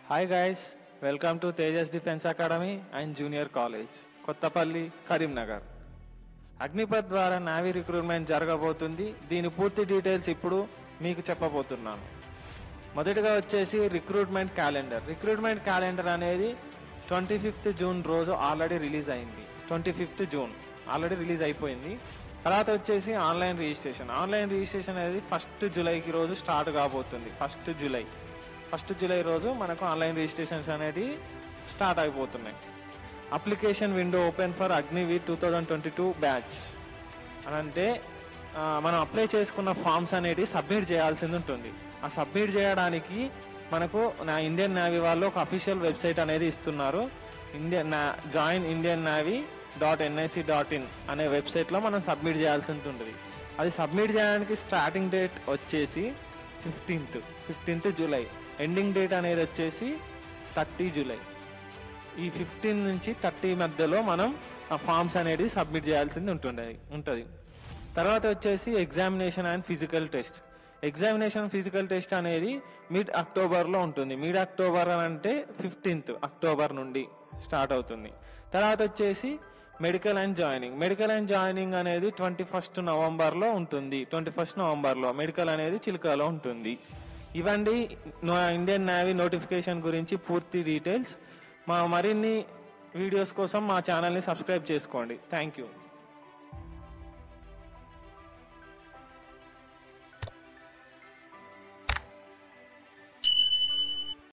hi guys welcome to Tejas defence academy and junior college Kothapalli Karimnagar Agnipath ద్వారా navy recruitment జరగబోతుంది దీని పూర్తి డీటెయిల్స్ ఇప్పుడు మీకు చెప్పబోతున్నాను మొదటిగా వచ్చేసి రిక్రూట్మెంట్ క్యాలెండర్ రిక్రూట్మెంట్ క్యాలెండర్ అనేది ట్వంటీ ఫిఫ్త్ జూన్ రోజు ఆల్రెడీ రిలీజ్ అయింది twenty fifth June already release అయిపోయింది తర్వాత వచ్చేసి ఆన్లైన్ రిజిస్ట్రేషన్ ఆన్లైన్ రిజిస్ట్రేషన్ అనేది ఫస్ట్ జూలైకి రోజు స్టార్ట్ కాబోతుంది ఫస్ట్ జూలై ఫస్ట్ జూలై రోజు మనకు ఆన్లైన్ రిజిస్ట్రేషన్స్ అనేవి స్టార్ట్ అయిపోతున్నాయి application window open for Agniveer two thousand twenty two batch అని అంటే ఆ, మనం అప్లై చేసుకున్న ఫామ్స్ అనేవి సబ్మిట్ చేయాల్సింది ఉంటుంది ఆ సబ్మిట్ చేయడానికి మనకు నా ఇండియన్ నేవీ వాళ్ళు ఒక అఫీషియల్ వెబ్సైట్ అనేది ఇస్తున్నారు Indian join Indian navy dot NIC dot in అనే వెబ్సైట్లో మనం సబ్మిట్ చేయాల్సి ఉంటుంది అది సబ్మిట్ చేయడానికి స్టార్టింగ్ డేట్ వచ్చేసి fifteenth fifteenth July ending date అనేది వచ్చేసి థర్టీ జూలై ఈ ఫిఫ్టీన్ నుంచి థర్టీ మధ్యలో మనం ఆ ఫామ్స్ అనేది సబ్మిట్ చేయాల్సింది ఉంటుంది ఉంటుంది తర్వాత వచ్చేసి examination and physical test examination physical test అనేది మిడ్ అక్టోబర్లో ఉంటుంది మిడ్ అక్టోబర్ అని అంటే ఫిఫ్టీన్త్ అక్టోబర్ నుండి స్టార్ట్ అవుతుంది తర్వాత వచ్చేసి medical and joining medical and joining అనేది ట్వంటీ ఫస్ట్ నవంబర్లో ఉంటుంది ట్వంటీ ఫస్ట్ నవంబర్లో మెడికల్ అనేది చిలుకలో ఉంటుంది ఇవండి నో- ఇండియన్ నేవీ నోటిఫికేషన్ గురించి పూర్తి డీటెయిల్స్ మా మరిన్ని వీడియోస్ కోసం మా ఛానల్ని సబ్స్క్రైబ్ చేసుకోండి థ్యాంక్ యూ